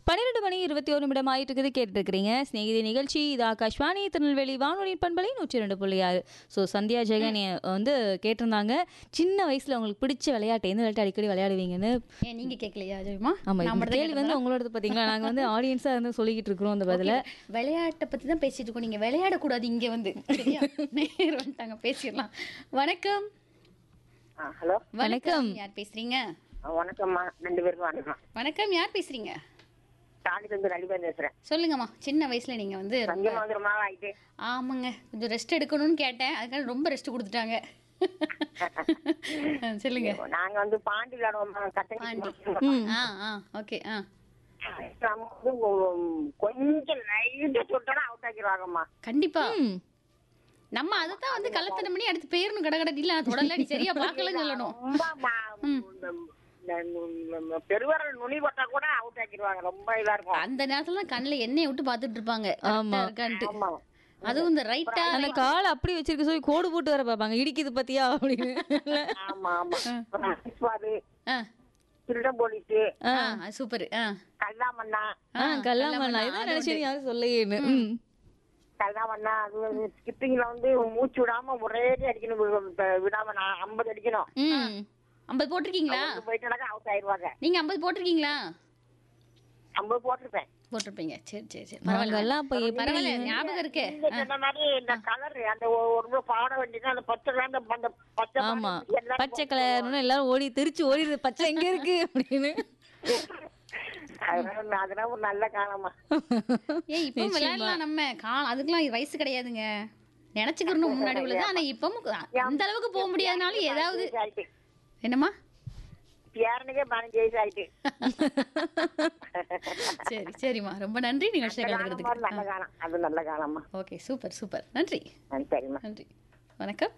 பன்னிரெண்டு மணி இருபத்தி ஒரு நிமிடம் ஆயிட்டு இருக்குது கேட்டுட்டு இருக்கிறீங்க ஸ்நேகிதி நிகழ்ச்சி இது ஆகாஷ்வாணி திருநெல்வேலி வானொலி பண்பலை நூற்றி ரெண்டு புள்ளி ஆறு ஸோ சந்தியா ஜெகன் எ- வந்து கேட்டிருந்தாங்க சின்ன வயசுல உங்களுக்கு பிடிச்ச விளையாட்டு எந்த விளையாட்டு அடிக்கடி விளையாடுவீங்கன்னு ஏன் நீங்க கேட்கலையா ஜெயமா ஆமா நான் இந்த மட்டும் தான் கேள்வி வந்து உங்களோட பாத்தீங்களா நாங்க வந்து ஆடியன்ஸா இருந்து சொல்லிக்கிட்டு இருக்கிறோம் அந்த பதில கேட்டேன். விளையாட்டை பத்தி தான் பேசிட்டு இருக்கோம் நீங்க விளையாடக்கூடாது இங்க வந்து சரியா நேர் வந்துட்டாங்க பேசிடலாம் வணக்கம் ஆ, ஹலோ வணக்கம். யார் பேசுறீங்க ஆ, வணக்கம்மா ரெண்டு பேருக்கும் வணக்கம் வணக்கம் யார் பேசுறீங்க தாண்டிலிருந்து நடிபேர் பேசுறேன் சொல்லுங்கம்மா சின்ன வயசுல நீங்க வந்து ரொம்ப- சங்கமா வந்துரு மாவா ஆயிட்டு ஆமாங்க கொஞ்சம் ரெஸ்ட் எடுக்கணும்னு கேட்டேன் அதுக்காக ரொம்ப ரெஸ்ட் கொடுத்துட்டாங்க ஆ, சொல்லுங்க நாங்க வந்து பாண்டி விளையாடுவோம் கட்டணி பாண்டி ஆ ஆ ஓகே ஆ நம்ம வந்து உம், கொஞ்சம் லைட் சுட்டோம்னா அவுட் ஆக்கிடுவாங்கம்மா கண்டிப்பா ம். நம்ம அதை தான் வந்து கள்ளத்தனம் பண்ணி அடுத்து பேரணும் கடை கடை இல்ல தொடர்ல நீ சரியா பார்க்கலன்னு சொல்லணும் ரொம்ப ம- இந்த- இந்த- இந்த பெருவரல் நுனி பட்டா கூட அவுட் ஆக்கிடுவாங்க ரொம்ப இதா இருக்கும் அந்த நேரத்துல தான் கண்ணுல எண்ணெயை விட்டு பார்த்துட்டு இருப்பாங்க ஆமா. கரெக்டா இருக்கான்ட்டு ஆமா அதுவும் இந்த ரைட்டா அந்த காலை அப்படி வச்சிருக்க சொல்லி கோடு போட்டு வர பாப்பாங்க இடிக்குது பத்தியா அப்படின்னு ஆமா ஆமா அப்புறம் ஆ திருடம் போலீஸு ஆ சூப்பர் ஆ கல்லாமண்ணா ஆ கல்லாமண்ணா இதான் நினைச்சு யாரும் சொல்லையேன்னு ம். கல்லாமண்ணா அது ஸ்கிப்பிங்ல வந்து மூச்சு விடாம ஒரே அடிக்கணும் வி- விடாம நான் ஐம்பது அடிக்கணும் ம் ஐம்பது போட்டிருக்கீங்களா போயிட்டாக்கா அவுட் ஆயிடுவாங்க நீங்க ஐம்பது போட்டிருக்கீங்களா ஐம்பது போட்டிருப்பேன் போட்டிருப்பீங்க சரி சரி சரி நாங்கெல்லாம் அப்ப எப்படி பரவாயில்ல ஞாபகம் இருக்கு நீங்க சொன்ன மாதிரி இந்த கலர் அந்த ஒ- ஒரு முறை பாட வேண்டியது அந்த பச்சை கலர் அந்த அந்த பச்சை ஆமா பானை எல்லாரும் பச்சை கலர்னு எல்லாரும் ஓடி தெரிச்சு ஓடிடுது பச்சை எங்க இருக்கு அப்படின்னு அதனால அதெல்லாம் ஒரு நல்ல காலமா ஏன் இப்போ விளையாடலாம் நம்ம காலம் அதுக்கெல்லாம் வயசு கிடையாதுங்க நினைச்சுக்கிறணும் முன்னாடி உள்ளது ஆனா இப்பவும் அந்த அளவுக்கு போக முடியாதனாலும் ஏதாவது வயசு ஆயிட்டு என்னம்மா பேரனுக்கே பதினஞ்சு வயசு ஆயிட்டு சரி சரிம்மா ரொம்ப நன்றி நிகழ்ச்சியை நல்ல காலம் கலந்துக்கிறதுக்கு நல்ல காலம் அது நல்ல காலம்மா ஓகே சூப்பர் சூப்பர் நன்றி ஆ, சரிம்மா நன்றி வணக்கம்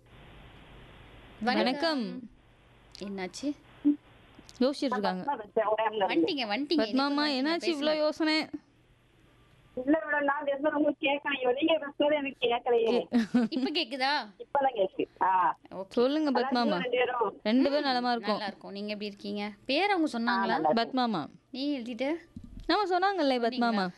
வணக்கம் என்னாச்சு யோசிச்சுட்டு இருக்காங்க வந்துட்டீங்க வந்துட்டீங்க பத்மாமா என்னாச்சு இவ்ளோ யோசனை இல்ல மேடம் நான் பேசுறது உங்களுக்கு கேட்கணும் நீங்க பேசுறது எனக்கு கேட்கலையே இப்ப கேக்குதா இப்பதான் கேக்கு ஆ ஓகே சொல்லுங்க பத்மாமா ரெண்டு பேரும் ரெண்டு பேரும் நலமா இருக்கும் நல்லா இருக்கும் நீங்க எப்படி இருக்கீங்க பேர் அவங்க சொன்னாங்களா பத்மாமா நீ எழுதிட்டு நம்ம சொன்னாங்கல்ல பத்மாமா